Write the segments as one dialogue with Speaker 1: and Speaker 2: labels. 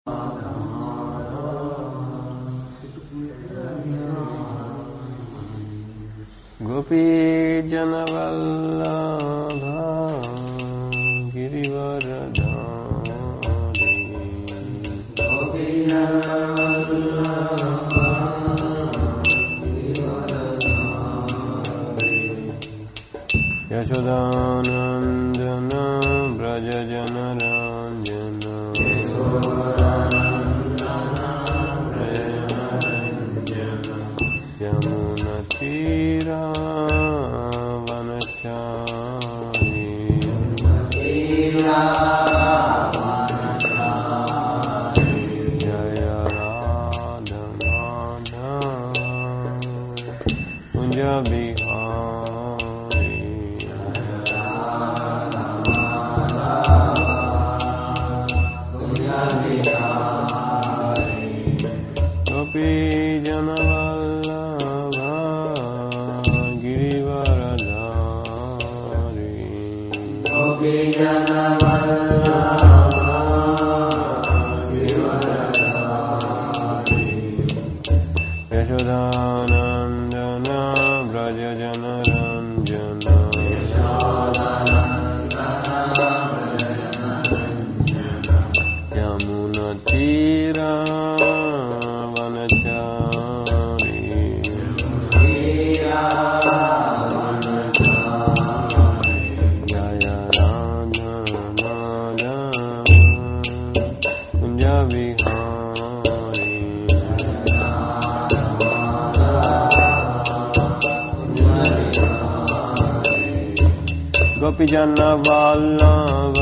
Speaker 1: गोपीजनवल्लभा गिरिवरधारी यशोदानन्दन व्रजजनरञ्जन यमुनतीरावनचारी जय राधमाधव कुञ्ज बिहारी गोपी जनवल्लभा गिरिवरधारी यशोदानन्दन व्रजजनरञ्जन यमुनतीरावनचारी जय राधमाधव कुञ्ज बिहारी गोपीजन वल्लभ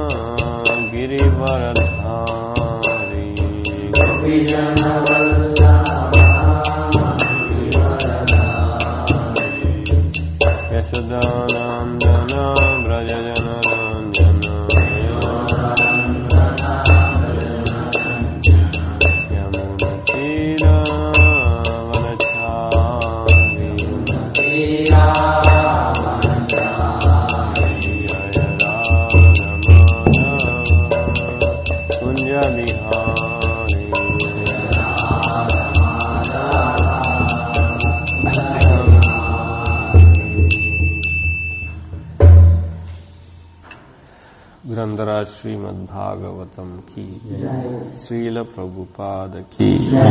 Speaker 1: गिरिवरधारी यशोदानन्दन व्रजजनरञ्जन यमुनतीरावनचारी कुञ्ज बिहारी ग्रंथराज श्रीमद्भागवतम की श्रील प्रभुपाद की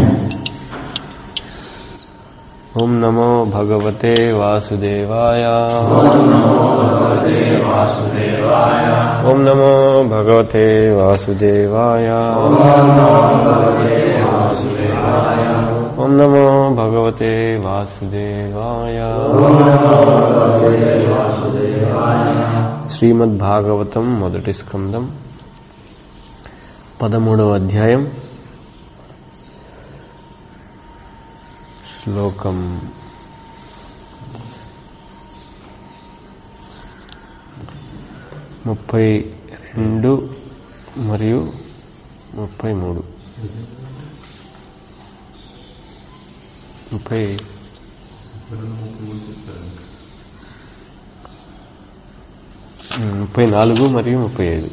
Speaker 1: ओम नमो भगवते वासुदेवाय ओम नमो भगवते वासुदेवाय ओम नमो भगवते वासुदेवाय శ్రీమద్భాగవతం మొదటి స్కందం పదమూడవ అధ్యాయం శ్లోకం ముప్పై రెండు మరియు ముప్పై మూడు ముప్పై ముప్పై నాలుగు మరియు ముప్పై ఐదు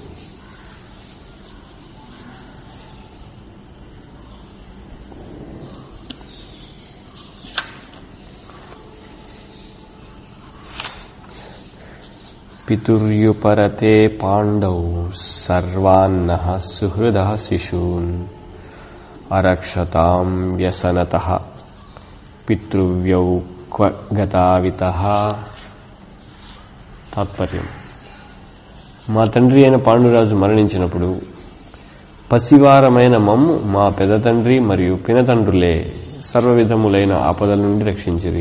Speaker 1: పితుర్యుపరతే పాండౌ సర్వాన్న సుహృద శిశూన్ అరక్షతాం వ్యసనత పితృవ్యౌ క్వ గతావిత తాత్పర్యం మా తండ్రి అయిన పాండురాజు మరణించినప్పుడు పసివారమైన మమ్ము మా పెద తండ్రి మరియు పినతండ్రులే సర్వవిధములైన ఆపదల నుండి రక్షించిరి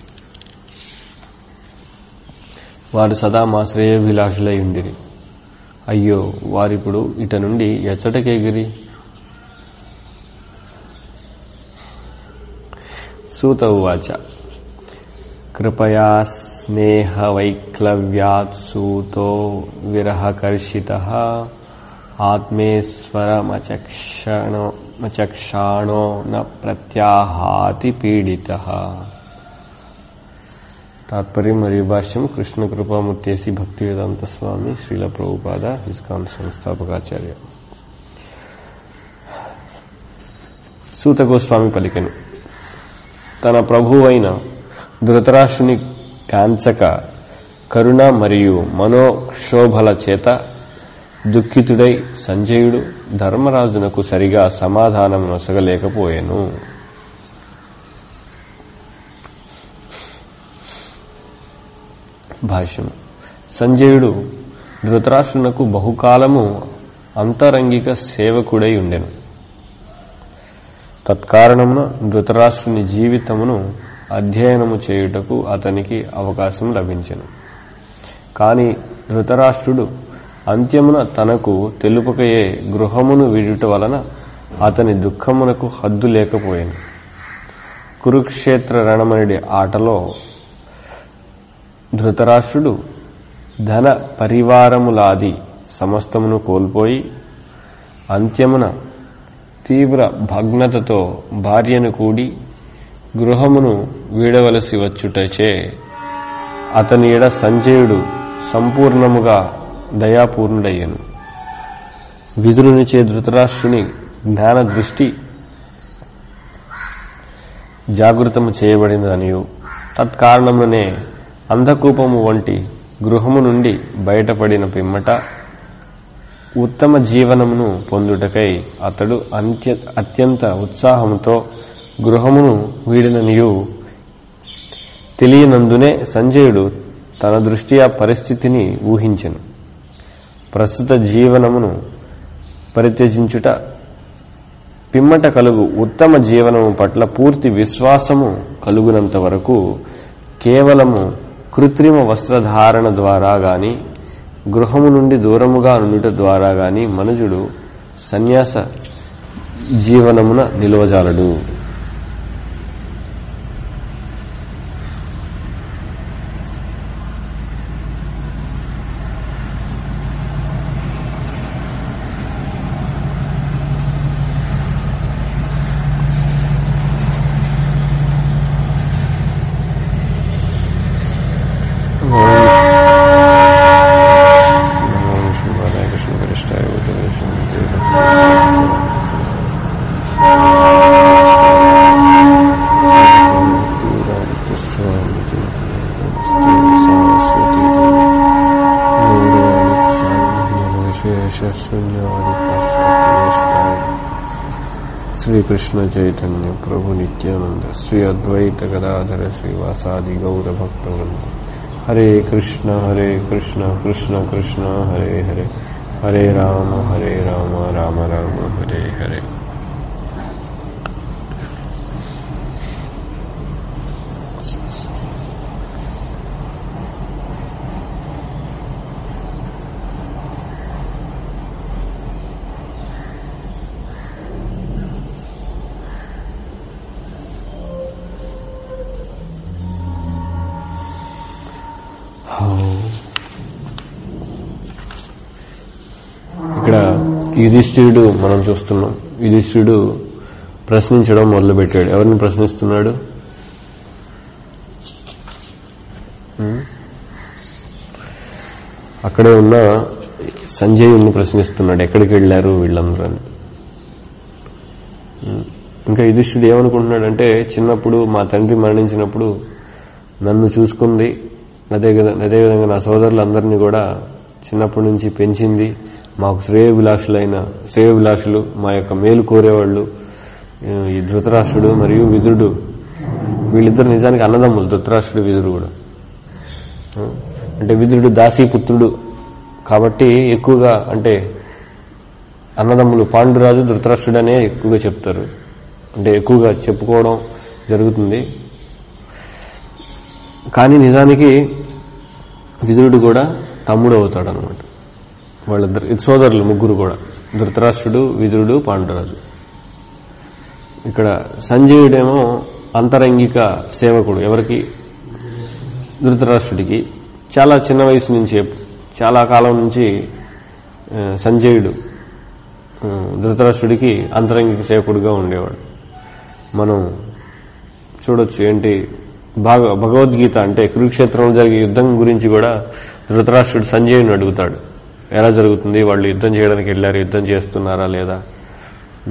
Speaker 1: వారు సదా మా శ్రేయోభిలాషులై ఉండిరి అయ్యో వారిప్పుడు ఇట నుండి ఎచ్చటకెగిరి సూత ఉవాచ కృపయా స్నేహవైక్లవ్యాత్ సూతో విరహకర్షిత ఆత్మేశ్వరమచక్షణో మచక్షాణో న ప్రత్యాహాతి పీడిత తాత్పర్యం మరియు భాష్యం కృష్ణ కృపామూర్తేసి భక్తివేదాంత స్వామి శ్రీల ప్రభుపాద ఇస్కాన్ సంస్థాపకాచార్య సూత గోస్వామి పలికెను తన ప్రభువైన ధృతరాష్ట్రుని కాంచక కరుణ మరియు మనోక్షోభల చేత దుఃఖితుడై సంజయుడు ధర్మరాజునకు సరిగా సమాధానం నొసగలేకపోయాను భాష్యం సంజయుడు ధృతరాష్ట్రునకు బహుకాలము అంతరంగిక సేవకుడై ఉండెను తత్కారణమున ధృతరాష్ట్రుని జీవితమును అధ్యయనము చేయుటకు అతనికి అవకాశం లభించెను కాని ధృతరాష్ట్రుడు అంత్యమున తనకు తెలుపకయే గృహమును విడుట వలన అతని దుఃఖమునకు హద్దు లేకపోయాను కురుక్షేత్ర రణమనుడి ఆటలో ధృతరాష్ట్రుడు ధన పరివారములాది సమస్తమును కోల్పోయి అంత్యమున తీవ్ర భగ్నతతో భార్యను కూడి గృహమును వీడవలసి వచ్చుటచే అతని ఎడ సంజయుడు సంపూర్ణముగా దయాపూర్ణుడయ్యను విదురునిచే ధృతరాష్ట్రుని జ్ఞాన దృష్టి జాగృతము చేయబడినదనియు తత్కారణమునే అంధకూపము వంటి గృహము నుండి బయటపడిన పిమ్మట ఉత్తమ జీవనమును పొందుటకై అతడు అంత్య అత్యంత ఉత్సాహంతో గృహమును వీడిననియు తెలియనందునే సంజయుడు తన దృష్టి ఆ పరిస్థితిని ఊహించెను ప్రస్తుత జీవనమును పరిత్యజించుట పిమ్మట కలుగు ఉత్తమ జీవనము పట్ల పూర్తి విశ్వాసము కలుగునంత వరకు కేవలము కృత్రిమ వస్త్రధారణ ద్వారా గాని గృహము నుండి దూరముగా నుండుట ద్వారా గాని మనుజుడు సన్యాస జీవనమున నిలవజాలడు శివాలయ కృష్ణ కృష్ణాయ శ్రీకృష్ణ చైతన్య ప్రభు నిత్యానంద శ్రీ అద్వైత గదాధర శ్రీవాసాది గౌర భక్తవృంద హరే కృష్ణ హరే కృష్ణ కృష్ణ కృష్ణ హరే హరే హరే రామ హరే రామ రామ రామ హరే హరే ఇక్కడ యుధిష్ఠిరుడు మనం చూస్తున్నాం యుధిష్ఠిరుడు ప్రశ్నించడం మొదలుపెట్టాడు ఎవరిని ప్రశ్నిస్తున్నాడు ఉం? అక్కడే ఉన్న సంజయుని ప్రశ్నిస్తున్నాడు ఎక్కడికి వెళ్ళారు వీళ్ళందరూ అని ఉం? ఇంకా యుధిష్ఠుడు ఏమనుకుంటున్నాడంటే చిన్నప్పుడు మా తండ్రి మరణించినప్పుడు నన్ను చూసుకుంది అదే విధ- అదేవిధంగా నా సోదరులందరినీ కూడా చిన్నప్పటి నుంచి పెంచింది మాకు శ్రేయభిలాషులైన శ్రేయభిలాషులు మా యొక్క మేలు కోరేవాళ్ళు ఈ ధృతరాష్ట్రుడు మరియు విదురుడు వీళ్ళిద్దరు నిజానికి అన్నదమ్ములు ధృతరాష్ట్రుడు విదురు కూడా అంటే విదురుడు దాసీపుత్రుడు కాబట్టి ఎక్కువగా అంటే అన్నదమ్ములు పాండురాజు ధృతరాష్ట్రుడు అనే ఎక్కువగా చెప్తారు అంటే ఎక్కువగా చెప్పుకోవడం జరుగుతుంది కానీ నిజానికి విదురుడు కూడా తమ్ముడు అవుతాడు అనమాట వాళ్ళిద్దరు ఇది సోదరులు ముగ్గురు కూడా ధృతరాష్ట్రుడు విదురుడు పాండురాజు ఇక్కడ సంజయుడేమో అంతరంగిక సేవకుడు ఎవరికి ధృతరాష్ట్రుడికి చాలా చిన్న వయసు నుంచి చాలా కాలం నుంచి ఆ, సంజయుడు ఆ, ధృతరాష్ట్రుడికి అంతరంగిక సేవకుడిగా ఉండేవాడు మనం చూడొచ్చు ఏంటి భాగ భగవద్గీత అంటే కురుక్షేత్రంలో జరిగే యుద్ధం గురించి కూడా ధృతరాష్ట్రుడు సంజయుని అడుగుతాడు ఎలా జరుగుతుంది వాళ్ళు యుద్ధం చేయడానికి వెళ్ళారు యుద్ధం చేస్తున్నారా లేదా ఉం?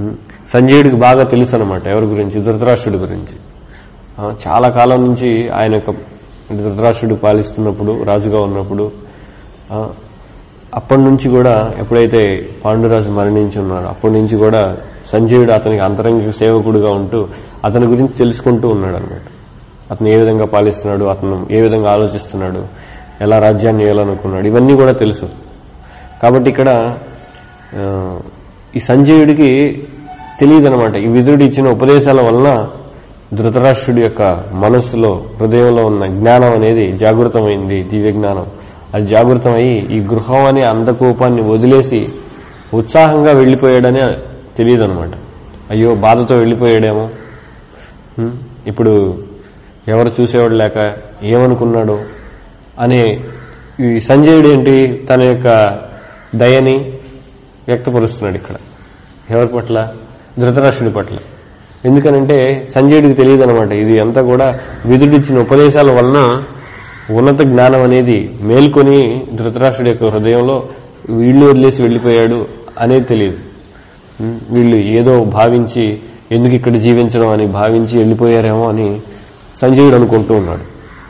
Speaker 1: సంజయుడికి బాగా తెలుసు అనమాట ఎవరి గురించి ధృతరాష్ట్రుడి గురించి ఆ, చాలా కాలం నుంచి ఆయన యొక్క ధృతరాష్ట్రుడు పాలిస్తున్నప్పుడు రాజుగా ఉన్నప్పుడు ఆ, అప్పటి నుంచి కూడా ఎప్పుడైతే పాండురాజు మరణించి ఉన్నాడో అప్పటి నుంచి కూడా సంజయుడు అతనికి అంతరంగిక సేవకుడుగా ఉంటూ అతని గురించి తెలుసుకుంటూ ఉన్నాడు అనమాట అతను ఏ విధంగా పాలిస్తున్నాడు అతను ఏ విధంగా ఆలోచిస్తున్నాడు ఎలా రాజ్యాన్ని వేయాలనుకున్నాడు ఇవన్నీ కూడా తెలుసు కాబట్టి ఇక్కడ ఆ, ఈ సంజయుడికి తెలియదు అనమాట ఈ విదురుడు ఇచ్చిన ఉపదేశాల వలన ధృతరాష్ట్రుడి యొక్క మనస్సులో హృదయంలో ఉన్న జ్ఞానం అనేది జాగృతమైంది దివ్య జ్ఞానం అది జాగృతమయ్యి ఈ గృహం అనే అంధకోపాన్ని వదిలేసి ఉత్సాహంగా వెళ్ళిపోయాడని తెలియదు అనమాట అయ్యో బాధతో వెళ్ళిపోయాడేమో హ్మ్, ఇప్పుడు ఎవరు చూసేవాడు లేక ఏమనుకున్నాడో అనే ఈ సంజయుడు ఏంటి తన యొక్క దయని వ్యక్తపరుస్తున్నాడు ఇక్కడ ఎవరి పట్ల ధృతరాష్ట్రుడి పట్ల ఎందుకనంటే సంజయుడికి తెలియదు అనమాట ఇది అంతా కూడా విధుడిచ్చిన ఉపదేశాల వలన ఉన్నత జ్ఞానం అనేది మేల్కొని ధృతరాష్ట్రుడి యొక్క హృదయంలో వీళ్ళు వదిలేసి వెళ్ళిపోయాడు అనేది తెలియదు ఉం, వీళ్ళు ఏదో భావించి ఎందుకు ఇక్కడ జీవించడం అని భావించి వెళ్ళిపోయారేమో అని సంజయుడు అనుకుంటూ ఉన్నాడు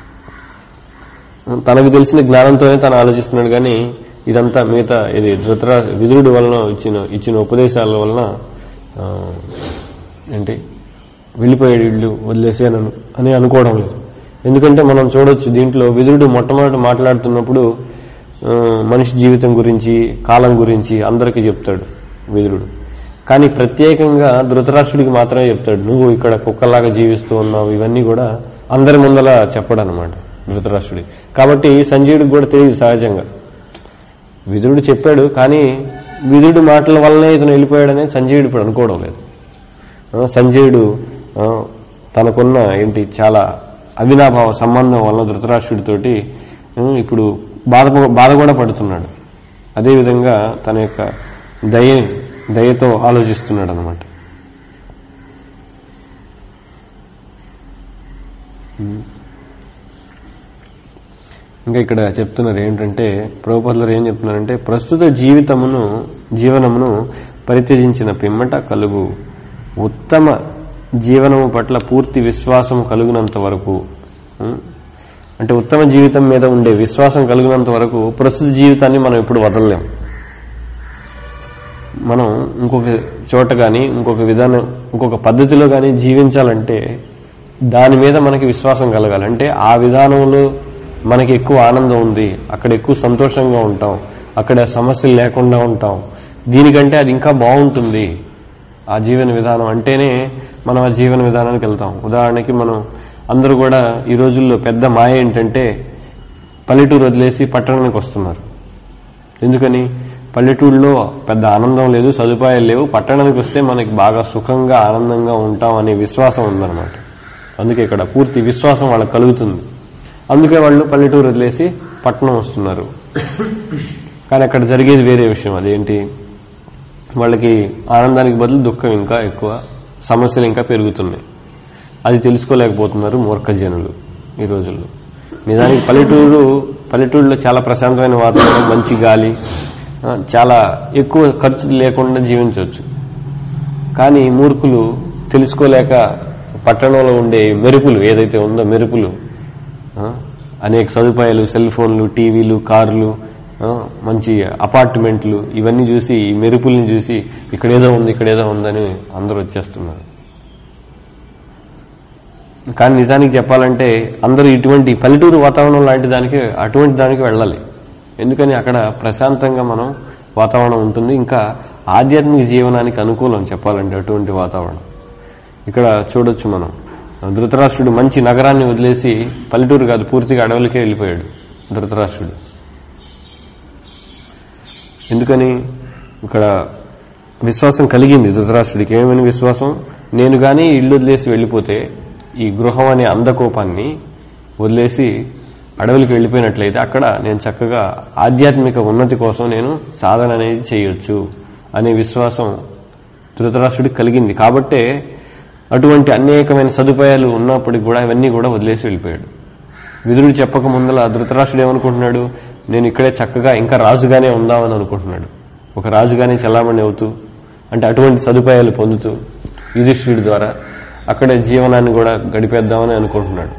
Speaker 1: తనకు తెలిసిన జ్ఞానంతోనే తను ఆలోచిస్తున్నాడు కానీ ఇదంతా మిగతా ఇది ధృతరా విదురుడి వలన ఇచ్చిన ఇచ్చిన ఉపదేశాల వలన ఆ, ఏంటి వెళ్ళిపోయాడు ఇల్లు వదిలేసి అని అను- అని అనుకోవడం లేదు ఎందుకంటే మనం చూడొచ్చు దీంట్లో విదురుడు మొట్టమొదటి మాట్లాడుతున్నప్పుడు ఆ, మనిషి జీవితం గురించి కాలం గురించి అందరికీ చెప్తాడు విదురుడు కానీ ప్రత్యేకంగా ధృతరాష్ట్రుడికి మాత్రమే చెప్తాడు నువ్వు ఇక్కడ కుక్కలాగా జీవిస్తూ ఉన్నావు ఇవన్నీ కూడా అందరి ముందల చెప్పడు అనమాట ధృతరాష్ట్రుడి కాబట్టి సంజయుడికి కూడా తెలియదు సహజంగా విదురుడు చెప్పాడు కానీ విదురుడి మాటల వల్లనే ఇతను వెళ్ళిపోయాడని సంజయుడు ఇప్పుడు అనుకోవడం లేదు ఆ, సంజయుడు ఆ, తనకున్న ఏంటి చాలా అవినాభావ సంబంధం వలన ధృతరాష్ట్రుడితోటి ఆ, ఇప్పుడు బాధ బాధ కూడా పడుతున్నాడు అదేవిధంగా తన యొక్క దయ దయతో ఆలోచిస్తున్నాడు అనమాట ఇంకా ఇక్కడ చెప్తున్నారు ఏంటంటే ప్రభుపదులు ఏం చెప్తున్నారంటే ప్రస్తుత జీవితమును జీవనమును పరిత్యజించిన పిమ్మట కలుగు ఉత్తమ జీవనము పట్ల పూర్తి విశ్వాసం కలుగునంత వరకు ఉం? అంటే ఉత్తమ జీవితం మీద ఉండే విశ్వాసం కలిగినంత వరకు ప్రస్తుత జీవితాన్ని మనం ఎప్పుడు వదలలేం మనం ఇంకొక చోట కానీ ఇంకొక విధానం ఇంకొక పద్ధతిలో కానీ జీవించాలంటే దాని మీద మనకి విశ్వాసం కలగాలి అంటే ఆ విధానంలో మనకి ఎక్కువ ఆనందం ఉంది అక్కడ ఎక్కువ సంతోషంగా ఉంటాం అక్కడ సమస్యలు లేకుండా ఉంటాం దీనికంటే అది ఇంకా బాగుంటుంది ఆ జీవన విధానం అంటేనే మనం ఆ జీవన విధానానికి వెళ్తాం ఉదాహరణకి మనం అందరూ కూడా ఈ రోజుల్లో పెద్ద మాయ ఏంటంటే పల్లెటూరు వదిలేసి పట్టణానికి వస్తున్నారు ఎందుకని పల్లెటూరులో పెద్ద ఆనందం లేదు సదుపాయాలు లేవు పట్టణానికి వస్తే మనకి బాగా సుఖంగా ఆనందంగా ఉంటాం అనే విశ్వాసం ఉందన్నమాట అందుకే ఇక్కడ పూర్తి విశ్వాసం వాళ్ళకి కలుగుతుంది అందుకే వాళ్ళు పల్లెటూరు వదిలేసి పట్టణం వస్తున్నారు కానీ అక్కడ జరిగేది వేరే విషయం అదేంటి వాళ్ళకి ఆనందానికి బదులు దుఃఖం ఇంకా ఎక్కువ సమస్యలు ఇంకా పెరుగుతున్నాయి అది తెలుసుకోలేకపోతున్నారు మూర్ఖ జనులు ఈ రోజుల్లో నిజానికి పల్లెటూరు పల్లెటూరులో చాలా ప్రశాంతమైన వాతావరణం మంచి గాలి ఆ, చాలా ఎక్కువ ఖర్చు లేకుండా జీవించవచ్చు కానీ మూర్ఖులు తెలుసుకోలేక పట్టణంలో ఉండే మెరుపులు ఏదైతే ఉందో మెరుపులు ఆ, అనేక సదుపాయాలు సెల్ ఫోన్లు టీవీలు కార్లు ఆ, మంచి అపార్ట్మెంట్లు ఇవన్నీ చూసి ఈ మెరుపుల్ని చూసి ఇక్కడేదో ఉంది ఇక్కడేదో ఉందని అందరూ వచ్చేస్తున్నారు కానీ నిజానికి చెప్పాలంటే అందరూ ఇటువంటి పల్లెటూరు వాతావరణం లాంటి దానికి అటువంటి దానికి వెళ్ళాలి ఎందుకని అక్కడ ప్రశాంతంగా మనం వాతావరణం ఉంటుంది ఇంకా ఆధ్యాత్మిక జీవనానికి అనుకూలం చెప్పాలంటే అటువంటి వాతావరణం ఇక్కడ చూడొచ్చు మనం ధృతరాష్ట్రుడు మంచి నగరాన్ని వదిలేసి పల్లెటూరు కాదు పూర్తిగా అడవులకే వెళ్ళిపోయాడు ధృతరాష్ట్రుడు ఎందుకని ఇక్కడ విశ్వాసం కలిగింది ధృతరాష్ట్రుడికి ఏమని విశ్వాసం నేను గాని ఇల్లు వదిలేసి వెళ్ళిపోతే ఈ గృహం అనే అంధకోపాన్ని వదిలేసి అడవులకు వెళ్ళిపోయినట్లయితే అక్కడ నేను చక్కగా ఆధ్యాత్మిక ఉన్నతి కోసం నేను సాధన అనేది చేయొచ్చు అనే విశ్వాసం ధృతరాష్ట్రుడికి కలిగింది కాబట్టే అటువంటి అనేకమైన సదుపాయాలు ఉన్నప్పటికి కూడా ఇవన్నీ కూడా వదిలేసి వెళ్ళిపోయాడు విదురుడు చెప్పక ముందల ధృతరాష్ట్రుడు ఏమనుకుంటున్నాడు నేను ఇక్కడే చక్కగా ఇంకా రాజుగానే ఉందామని అనుకుంటున్నాడు ఒక రాజుగానే చలామణి అవుతూ అంటే అటువంటి సదుపాయాలు పొందుతూ యుధిష్ఠుడి ద్వారా అక్కడ జీవనాన్ని కూడా గడిపేద్దామని అనుకుంటున్నాడు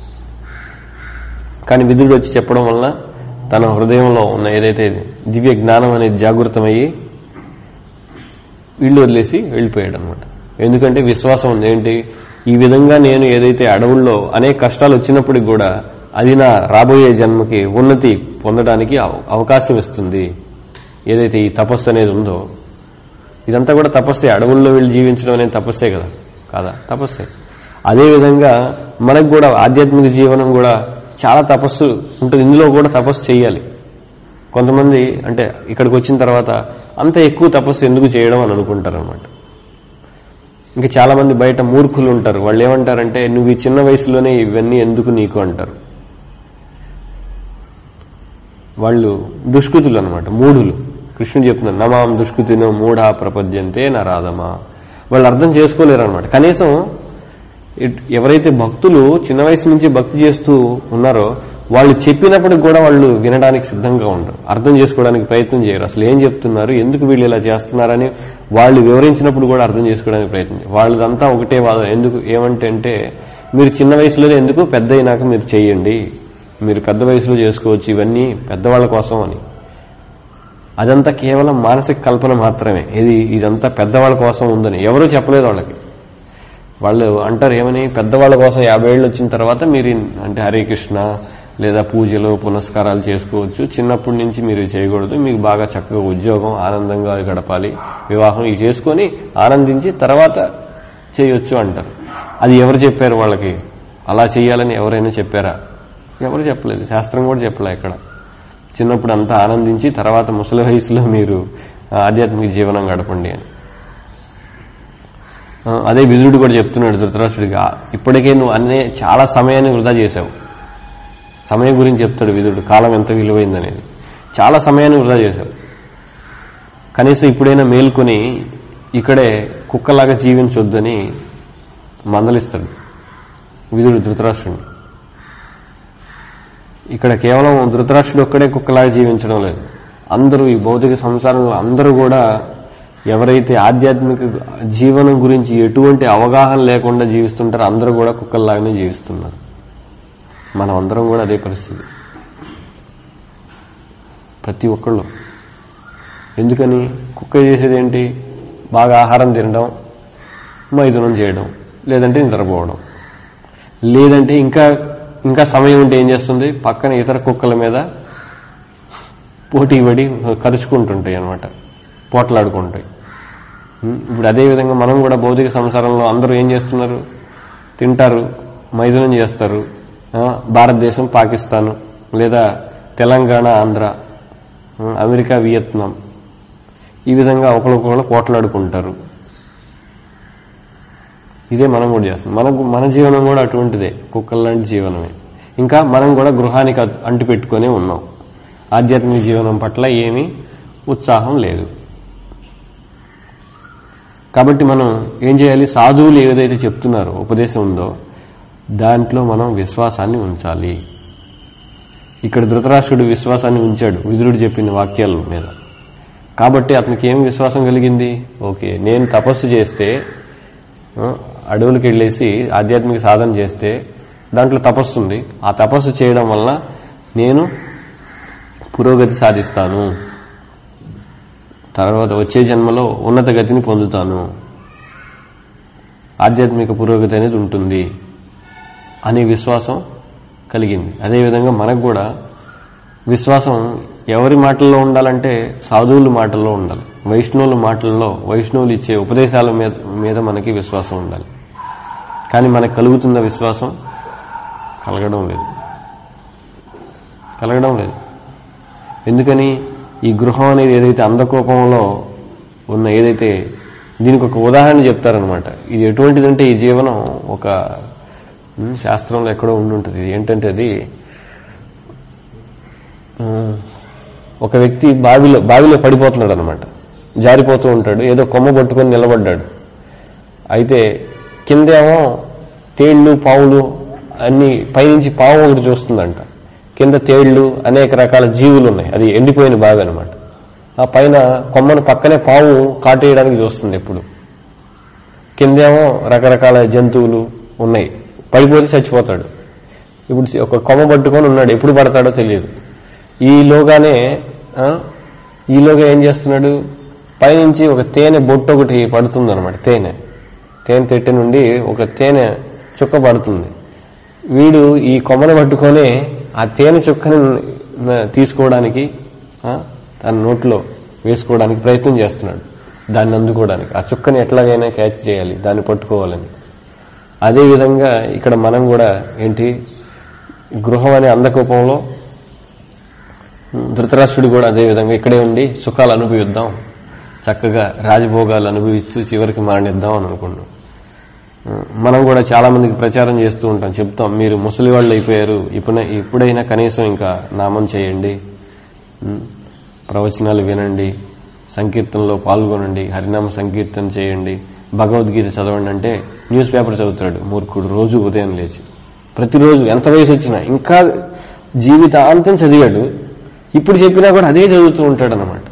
Speaker 1: కానీ విదురుడు వచ్చి చెప్పడం వలన తన హృదయంలో ఉన్న ఏదైతే దివ్య జ్ఞానం అనేది జాగృతమయ్యి ఇల్లు వదిలేసి వెళ్ళిపోయాడు అనమాట ఎందుకంటే విశ్వాసం ఉంది ఏంటి ఈ విధంగా నేను ఏదైతే అడవుల్లో అనేక కష్టాలు వచ్చినప్పటికి కూడా అది నా రాబోయే జన్మకి ఉన్నతి పొందడానికి అవ- అవకాశం ఇస్తుంది ఏదైతే ఈ తపస్సు అనేది ఉందో ఇదంతా కూడా తపస్సే అడవుల్లో వెళ్ళి జీవించడం అనేది తపస్సే కదా కాదా తపస్సే అదేవిధంగా మనకు కూడా ఆధ్యాత్మిక జీవనం కూడా చాలా తపస్సు ఉంటుంది ఇందులో కూడా తపస్సు చేయాలి కొంతమంది అంటే ఇక్కడికి వచ్చిన తర్వాత అంత ఎక్కువ తపస్సు ఎందుకు చేయడం అని అనుకుంటారు అనమాట ఇంకా చాలా మంది బయట మూర్ఖులు ఉంటారు వాళ్ళు ఏమంటారంటే నువ్వు ఈ చిన్న వయసులోనే ఇవన్నీ ఎందుకు నీకు అంటారు వాళ్ళు దుష్కృతులు అనమాట మూఢులు కృష్ణుడు చెప్తున్నారు నమాం దుష్కృతినో మూఢా ప్రపద్యంతే నా రాధమా వాళ్ళు అర్థం చేసుకోలేరు అనమాట కనీసం ఇట్- ఎవరైతే భక్తులు చిన్న వయసు నుంచి భక్తి చేస్తూ ఉన్నారో వాళ్ళు చెప్పినప్పటికి కూడా వాళ్ళు వినడానికి సిద్ధంగా ఉండరు అర్థం చేసుకోవడానికి ప్రయత్నం చేయరు అసలు ఏం చెప్తున్నారు ఎందుకు వీళ్ళు ఇలా చేస్తున్నారని వాళ్ళు వివరించినప్పుడు కూడా అర్థం చేసుకోవడానికి ప్రయత్నం చేయరు వాళ్ళదంతా ఒకటే వాదన ఎందుకు ఏమంటే అంటే మీరు చిన్న వయసులోనే ఎందుకు పెద్ద అయినాక మీరు చేయండి మీరు పెద్ద వయసులో చేసుకోవచ్చు ఇవన్నీ పెద్దవాళ్ళ కోసం అని అదంతా కేవలం మానసిక కల్పన మాత్రమే ఇది ఇదంతా పెద్దవాళ్ళ కోసం ఉందని ఎవరూ చెప్పలేదు వాళ్ళకి వాళ్ళు అంటారు ఏమని పెద్దవాళ్ళ కోసం యాభై ఏళ్ళు వచ్చిన తర్వాత మీరు ఇన్- అంటే హరే కృష్ణ లేదా పూజలు పునస్కారాలు చేసుకోవచ్చు చిన్నప్పటి నుంచి మీరు చేయకూడదు మీకు బాగా చక్కగా ఉద్యోగం ఆనందంగా గడపాలి వివాహం ఇవి చేసుకొని ఆనందించి తర్వాత చేయొచ్చు అంటారు అది ఎవరు చెప్పారు వాళ్ళకి అలా చేయాలని ఎవరైనా చెప్పారా ఎవరు చెప్పలేదు శాస్త్రం కూడా చెప్పలే ఇక్కడ చిన్నప్పుడు అంతా ఆనందించి తర్వాత ముసలి వయసులో మీరు ఆ, ఆధ్యాత్మిక జీవనం గడపండి అని ఆ, అదే విదురుడు కూడా చెప్తున్నాడు ధృతరాష్ట్రుడిగా ఇప్పటికే నువ్వు అన్నే చాలా సమయాన్ని వృధా చేశావు సమయం గురించి చెప్తాడు విదురుడు కాలం ఎంత విలువైందనేది చాలా సమయాన్ని వృధా చేశావు కనీసం ఇప్పుడైనా మేల్కొని ఇక్కడే కుక్కలాగా జీవించొద్దని మందలిస్తాడు విదురుడు ధృతరాష్ట్రుడిని ఇక్కడ కేవలం ధృతరాష్ట్రుడు ఒక్కడే కుక్కలాగా జీవించడం లేదు అందరూ ఈ భౌతిక సంసారంలో అందరూ కూడా ఎవరైతే ఆధ్యాత్మిక జీవనం గురించి ఎటువంటి అవగాహన లేకుండా జీవిస్తుంటారో అందరూ కూడా కుక్కల్లాగానే జీవిస్తున్నారు మనం అందరం కూడా అదే పరిస్థితి ప్రతి ఒక్కళ్ళు ఎందుకని కుక్క చేసేది ఏంటి బాగా ఆహారం తినడం మైథునం చేయడం లేదంటే నిద్రపోవడం లేదంటే ఇంకా ఇంకా సమయం ఉంటే ఏం చేస్తుంది పక్కన ఇతర కుక్కల మీద పోటీ పడి కరుచుకుంటుంటాయి అనమాట పోట్లాడుకుంటాయి ఉం? ఇప్పుడు అదే విధంగా మనం కూడా భౌతిక సంసారంలో అందరూ ఏం చేస్తున్నారు తింటారు మైథునం చేస్తారు ఆ, భారతదేశం పాకిస్తాన్ లేదా తెలంగాణ ఆంధ్ర ఆ, అమెరికా వియత్నాం ఈ విధంగా ఒకరికొకరు పోట్లాడుకుంటారు ఇదే మనం కూడా చేస్తాం మనకు మన జీవనం కూడా అటువంటిదే కుక్కల లాంటి జీవనమే ఇంకా మనం కూడా గృహానికి అత్- అంటి పెట్టుకునే ఉన్నాం ఆధ్యాత్మిక జీవనం పట్ల ఏమీ ఉత్సాహం లేదు కాబట్టి మనం ఏం చేయాలి సాధువులు ఏదైతే చెప్తున్నారో ఉపదేశం ఉందో దాంట్లో మనం విశ్వాసాన్ని ఉంచాలి ఇక్కడ ధృతరాష్ట్రుడు విశ్వాసాన్ని ఉంచాడు విదురుడు చెప్పిన వాక్యాల మీద కాబట్టి అతనికి ఏం విశ్వాసం కలిగింది ఓకే నేను తపస్సు చేస్తే ఆ, అడవులకు వెళ్ళేసి ఆధ్యాత్మిక సాధన చేస్తే దాంట్లో తపస్సు ఉంది ఆ తపస్సు చేయడం వలన నేను పురోగతి సాధిస్తాను తర్వాత వచ్చే జన్మలో ఉన్నత గతిని పొందుతాను ఆధ్యాత్మిక పురోగతి అనేది ఉంటుంది అనే విశ్వాసం కలిగింది అదేవిధంగా మనకు కూడా విశ్వాసం ఎవరి మాటల్లో ఉండాలంటే సాధువుల మాటల్లో ఉండాలి వైష్ణవుల మాటల్లో వైష్ణవులు ఇచ్చే ఉపదేశాల మీద మీద మనకి విశ్వాసం ఉండాలి కానీ మనకు కలుగుతున్న విశ్వాసం కలగడం లేదు కలగడం లేదు ఎందుకని ఈ గృహం అనేది ఏదైతే అంధకోపంలో ఉన్న ఏదైతే దీనికి ఒక ఉదాహరణ చెప్తారనమాట ఇది ఎటువంటిదంటే ఈ జీవనం ఒక ఉమ్, శాస్త్రంలో ఎక్కడో ఉండుంటుంది ఇది ఏంటంటే అది ఉమ్, ఒక వ్యక్తి బావిలో బావిలో పడిపోతున్నాడు అనమాట జారిపోతూ ఉంటాడు ఏదో కొమ్మ పట్టుకొని నిలబడ్డాడు అయితే కిందేమో తేళ్లు పావులు అన్ని పైనుంచి పావు ఒకటి చూస్తుందంట కింద తేళ్లు అనేక రకాల జీవులు ఉన్నాయి అది ఎండిపోయిన బావి అనమాట ఆ పైన కొమ్మను పక్కనే పాము కాటేయడానికి చూస్తుంది ఎప్పుడు కిందేమో రకరకాల జంతువులు ఉన్నాయి పడిపోతే చచ్చిపోతాడు ఇప్పుడు ఒక కొమ్మ పట్టుకొని ఉన్నాడు ఎప్పుడు పడతాడో తెలియదు ఈలోగానే ఆ, ఈలోగా ఏం చేస్తున్నాడు పైనుంచి ఒక తేనె బొట్టు ఒకటి పడుతుంది అనమాట తేనె తేనె తెట్టె నుండి ఒక తేనె చుక్క పడుతుంది వీడు ఈ కొమ్మను పట్టుకొని ఆ తేనె చుక్కని న- తీసుకోవడానికి ఆ, తన నోట్లో వేసుకోవడానికి ప్రయత్నం చేస్తున్నాడు దాన్ని అందుకోవడానికి ఆ చుక్కని ఎట్లాగైనా క్యాచ్ చేయాలి దాన్ని పట్టుకోవాలని అదే విధంగా ఇక్కడ మనం కూడా ఏంటి గృహం అనే అంధకూపంలో ధృతరాష్ట్రుడు కూడా అదే విధంగా ఇక్కడే ఉండి సుఖాలు అనుభవిద్దాం చక్కగా రాజభోగాలు అనుభవిస్తూ చివరికి మరణిద్దాం అని అనుకున్నాం మనం కూడా చాలా మందికి ప్రచారం చేస్తూ ఉంటాం చెప్తాం మీరు ముసలి వాళ్ళు అయిపోయారు ఇప్పుడు ఇప్పుడైనా కనీసం ఇంకా నామం చేయండి ఉం, ప్రవచనాలు వినండి సంకీర్తనలో పాల్గొనండి హరినామ సంకీర్తన చేయండి భగవద్గీత చదవండి అంటే న్యూస్ పేపర్ చదువుతాడు మూర్ఖుడు రోజు ఉదయం లేచి ప్రతిరోజు ఎంత వయసు వచ్చినా ఇంకా జీవితాంతం చదివాడు ఇప్పుడు చెప్పినా కూడా అదే చదువుతూ ఉంటాడు అనమాట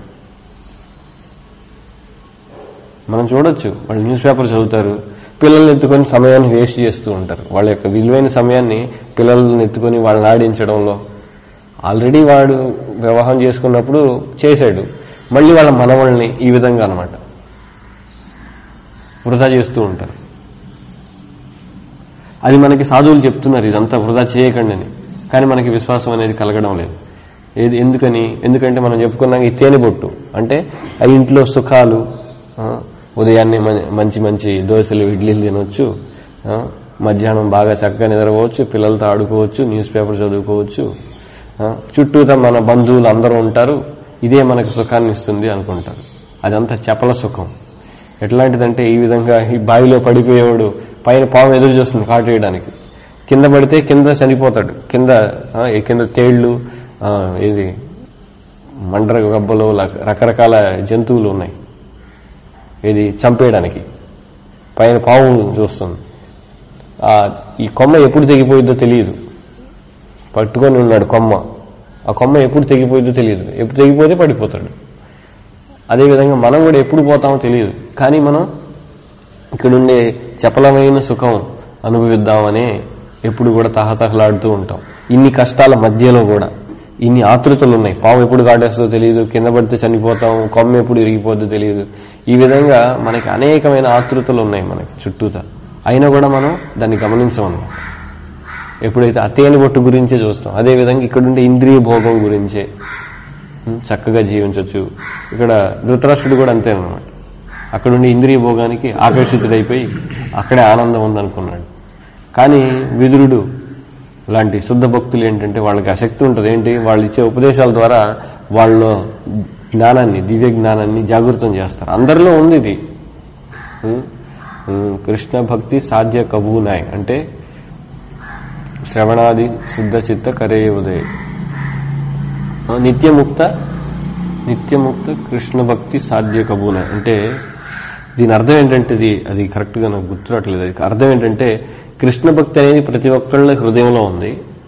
Speaker 1: మనం చూడొచ్చు వాళ్ళు న్యూస్ పేపర్ చదువుతారు పిల్లల్ని ఎత్తుకొని సమయాన్ని వేస్ట్ చేస్తూ ఉంటారు వాళ్ళ యొక్క విలువైన సమయాన్ని పిల్లల్ని ఎత్తుకొని వాళ్ళని ఆడించడంలో ఆల్రెడీ వాడు వివాహం చేసుకున్నప్పుడు చేశాడు మళ్ళీ వాళ్ళ మనవల్ని ఈ విధంగా అనమాట వృధా చేస్తూ ఉంటారు అది మనకి సాధువులు చెప్తున్నారు ఇదంతా వృధా చేయకండి అని కానీ మనకి విశ్వాసం అనేది కలగడం లేదు ఏది ఎందుకని ఎందుకంటే మనం చెప్పుకున్నాం ఈ తేనె బొట్టు అంటే ఆ ఇంట్లో సుఖాలు ఆ, ఉదయాన్నే మం- మంచి మంచి దోశలు ఇడ్లీలు తినొచ్చు ఆ, మధ్యాహ్నం బాగా చక్కగా నిద్రపోవచ్చు పిల్లలతో ఆడుకోవచ్చు న్యూస్ పేపర్ చదువుకోవచ్చు ఆ, చుట్టూతా మన బంధువులు అందరూ ఉంటారు ఇదే మనకు సుఖాన్ని ఇస్తుంది అనుకుంటారు అదంతా చపల సుఖం ఎట్లాంటిదంటే ఈ విధంగా ఈ బావిలో పడిపోయేవాడు పైన పాము ఎదురు చూస్తుంది కాటేయడానికి కింద పడితే కింద చనిపోతాడు కింద ఆ, ఈ కింద తేళ్లు ఆ, ఇది మండర గబ్బలు ల- రకరకాల జంతువులు ఉన్నాయి ఇది చంపేయడానికి పైన పాము చూస్తుంది ఆ, ఈ కొమ్మ ఎప్పుడు తెగిపోయిద్దో తెలియదు పట్టుకొని ఉన్నాడు కొమ్మ ఆ కొమ్మ ఎప్పుడు తెగిపోయిద్దో తెలియదు ఎప్పుడు తెగిపోతే పడిపోతాడు అదేవిధంగా మనం కూడా ఎప్పుడు పోతామో తెలియదు కానీ మనం ఇక్కడుండే చపలమైన సుఖం అనుభవిద్దామనే ఎప్పుడు కూడా తహతహలాడుతూ ఉంటాం ఇన్ని కష్టాల మధ్యలో కూడా ఇన్ని ఆతృతలు ఉన్నాయి పాము ఎప్పుడు కాటేస్తుందో తెలియదు కింద పడితే చనిపోతాం కొమ్మ ఎప్పుడు ఇరిగిపోద్దో తెలియదు ఈ విధంగా మనకి అనేకమైన ఆతృతలు ఉన్నాయి మనకి చుట్టూతా అయినా కూడా మనం దాన్ని గమనించమన్నమాట ఎప్పుడైతే ఆ తేనె బొట్టు గురించే చూస్తాం అదేవిధంగా ఇక్కడుండే ఇంద్రియ భోగం గురించే ఉం, చక్కగా జీవించవచ్చు ఇక్కడ ధృతరాష్ట్రుడు కూడా అంతే అనమాట అక్కడుండి ఇంద్రియ భోగానికి ఆకర్షితుడైపోయి అక్కడే ఆనందం ఉందనుకున్నాడు కానీ విదురుడు లాంటి శుద్ధ భక్తులు ఏంటంటే వాళ్ళకి ఆ శక్తి ఉంటుంది ఏంటి వాళ్ళు ఇచ్చే ఉపదేశాల ద్వారా వాళ్ళ జ్ఞానాన్ని దివ్య జ్ఞానాన్ని జాగృతం చేస్తారు అందరిలో ఉంది ఇది ఉం, ఉం, కృష్ణ భక్తి సాధ్య కబూనాయ్ అంటే శ్రవణాది శుద్ధ చిత్త కరే ఉదయ్ ఆ, నిత్యముక్త నిత్యముక్త కృష్ణ భక్తి సాధ్య కబూన అంటే దీని అర్థం ఏంటంటే ఇది అది కరెక్ట్ గా నాకు గుర్తురావట్లేదు అది అర్థం ఏంటంటే కృష్ణ భక్తి అనేది ప్రతి ఒక్కళ్ళ హృదయంలో ఉంది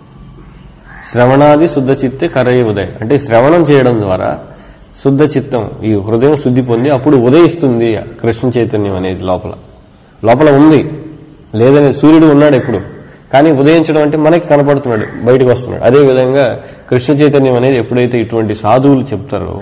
Speaker 1: శ్రవణాది శుద్ధ చిత్తే కరయ ఉదయ్ అంటే శ్రవణం చేయడం ద్వారా శుద్ధ చిత్తం ఈ హృదయం శుద్ధి పొంది అప్పుడు ఉదయిస్తుంది కృష్ణ చైతన్యం అనేది లోపల లోపల ఉంది లేదని సూర్యుడు ఉన్నాడు ఎప్పుడు కానీ ఉదయించడం అంటే మనకి కనపడుతున్నాడు బయటకు వస్తున్నాడు అదే విధంగా కృష్ణ చైతన్యం అనేది ఎప్పుడైతే ఇటువంటి సాధువులు చెప్తారో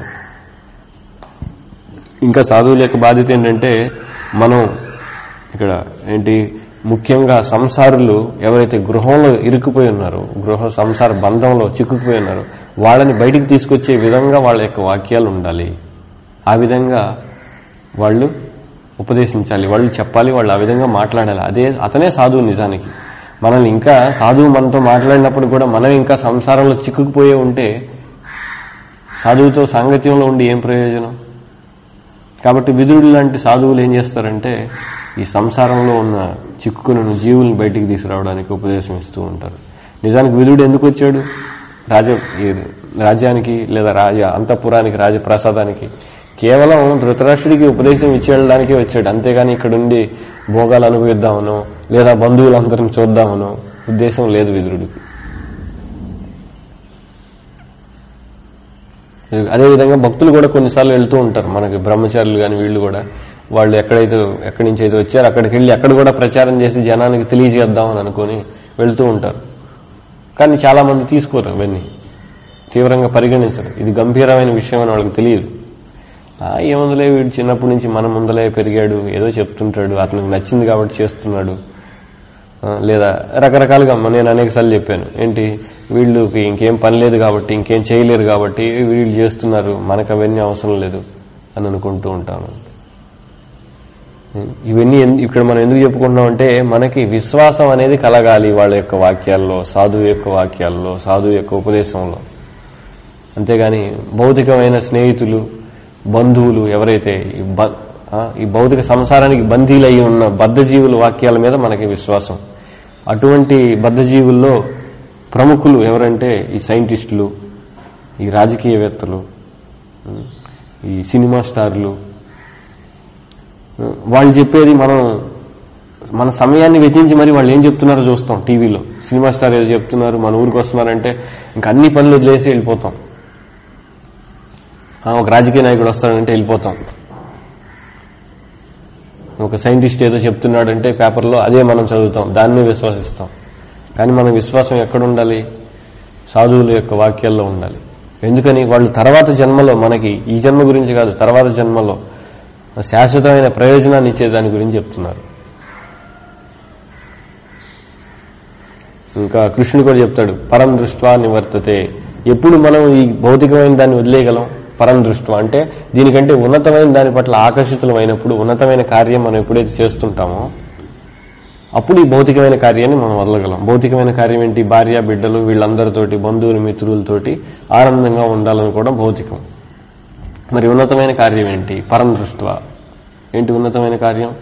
Speaker 1: ఇంకా సాధువుల యొక్క బాధ్యత ఏంటంటే మనం ఇక్కడ ఏంటి ముఖ్యంగా సంసారులు ఎవరైతే గృహంలో ఇరుక్కుపోయి ఉన్నారో గృహ సంసార బంధంలో చిక్కుకుపోయి ఉన్నారో వాళ్ళని బయటికి తీసుకొచ్చే విధంగా వాళ్ళ యొక్క వాక్యాలు ఉండాలి ఆ విధంగా వాళ్ళు ఉపదేశించాలి వాళ్ళు చెప్పాలి వాళ్ళు ఆ విధంగా మాట్లాడాలి అదే అతనే సాధువు నిజానికి మనల్ని ఇంకా సాధువు మనతో మాట్లాడినప్పుడు కూడా మనం ఇంకా సంసారంలో చిక్కుకుపోయే ఉంటే సాధువుతో సాంగత్యంలో ఉండి ఏం ప్రయోజనం కాబట్టి విదురుడు లాంటి సాధువులు ఏం చేస్తారంటే ఈ సంసారంలో ఉన్న చిక్కుకున్న జీవుల్ని బయటికి తీసుకురావడానికి ఉపదేశం ఇస్తూ ఉంటారు నిజానికి విదురుడు ఎందుకు వచ్చాడు రాజ ఈ రాజ్యానికి లేదా రాజ అంతఃపురానికి రాజప్రసాదానికి కేవలం ధృతరాష్ట్రుడికి ఉపదేశం ఇచ్చేయడానికే వచ్చాడు అంతేగాని ఇక్కడుండి భోగాలు అనుభవిద్దామనో లేదా బంధువులందరిని చూద్దామనో ఉద్దేశం లేదు విదురుడికి అదేవిధంగా భక్తులు కూడా కొన్నిసార్లు వెళ్తూ ఉంటారు మనకి బ్రహ్మచారులు కానీ వీళ్ళు కూడా వాళ్ళు ఎక్కడైతే ఎక్కడి నుంచి అయితే వచ్చారో అక్కడికి వెళ్ళి అక్కడ కూడా ప్రచారం చేసి జనానికి తెలియజేద్దాం అని అనుకుని వెళ్తూ ఉంటారు కానీ చాలా మంది తీసుకోరు అవన్నీ తీవ్రంగా పరిగణించరు ఇది గంభీరమైన విషయం అని వాళ్ళకి తెలియదు ఆ, ఏముందిలే వీడు చిన్నప్పటి నుంచి మన ముందలే పెరిగాడు ఏదో చెప్తుంటాడు అతనికి నచ్చింది కాబట్టి చేస్తున్నాడు ఆ, లేదా రకరకాలుగా మ- నేను అనేకసార్లు చెప్పాను ఏంటి వీళ్ళకి ఇంకేం పని లేదు కాబట్టి ఇంకేం చేయలేరు కాబట్టి వీళ్ళు చేస్తున్నారు మనకు అవన్నీ అవసరం లేదు అని అనుకుంటూ ఉంటాను ఇవన్నీ ఎందు- ఇక్కడ మనం ఎందుకు చెప్పుకుంటున్నాం అంటే మనకి విశ్వాసం అనేది కలగాలి వాళ్ళ యొక్క వాక్యాల్లో సాధువు యొక్క వాక్యాల్లో సాధువు యొక్క ఉపదేశంలో అంతేగాని భౌతికమైన స్నేహితులు బంధువులు ఎవరైతే ఈ బ- ఆ, ఈ భౌతిక సంసారానికి బందీలై ఉన్న బద్ధజీవుల వాక్యాల మీద మనకి విశ్వాసం అటువంటి బద్ధజీవుల్లో ప్రముఖులు ఎవరంటే ఈ సైంటిస్టులు ఈ రాజకీయవేత్తలు ఉం, ఈ సినిమా స్టార్లు ఉం, వాళ్ళు చెప్పేది మనం మన సమయాన్ని వెచ్చించి మరి వాళ్ళు ఏం చెప్తున్నారో చూస్తాం టీవీలో సినిమా స్టార్ ఏదో చెప్తున్నారు మన ఊరికి వస్తున్నారంటే ఇంకా అన్ని పనులు వదిలేసి వెళ్ళిపోతాం ఆ, ఒక రాజకీయ నాయకుడు వస్తాడంటే వెళ్ళిపోతాం ఒక సైంటిస్ట్ ఏదో చెప్తున్నాడంటే పేపర్లో అదే మనం చదువుతాం దాన్నే విశ్వసిస్తాం కానీ మన విశ్వాసం ఎక్కడ ఉండాలి సాధువుల యొక్క వాక్యాల్లో ఉండాలి ఎందుకని వాళ్ళు తర్వాత జన్మలో మనకి ఈ జన్మ గురించి కాదు తర్వాత జన్మలో శాశ్వతమైన ప్రయోజనాన్ని ఇచ్చే దాని గురించి చెప్తున్నారు ఇంకా కృష్ణుడు కూడా చెప్తాడు పరం దృష్ట్వా నివర్తతే ఎప్పుడు మనం ఈ భౌతికమైన దాన్ని వదిలేయగలం పరం దృష్ట్వా అంటే దీనికంటే ఉన్నతమైన దాని పట్ల ఆకర్షితులమైనప్పుడు ఉన్నతమైన కార్యం మనం ఎప్పుడైతే చేస్తుంటామో అప్పుడు ఈ భౌతికమైన కార్యాన్ని మనం వదలగలం భౌతికమైన కార్యం ఏంటి భార్య బిడ్డలు వీళ్ళందరితోటి బంధువులు మిత్రులతోటి ఆనందంగా ఉండాలనుకోవడం భౌతికం మరి ఉన్నతమైన కార్యం ఏంటి పరం దృష్ట్వా ఏంటి ఉన్నతమైన కార్యం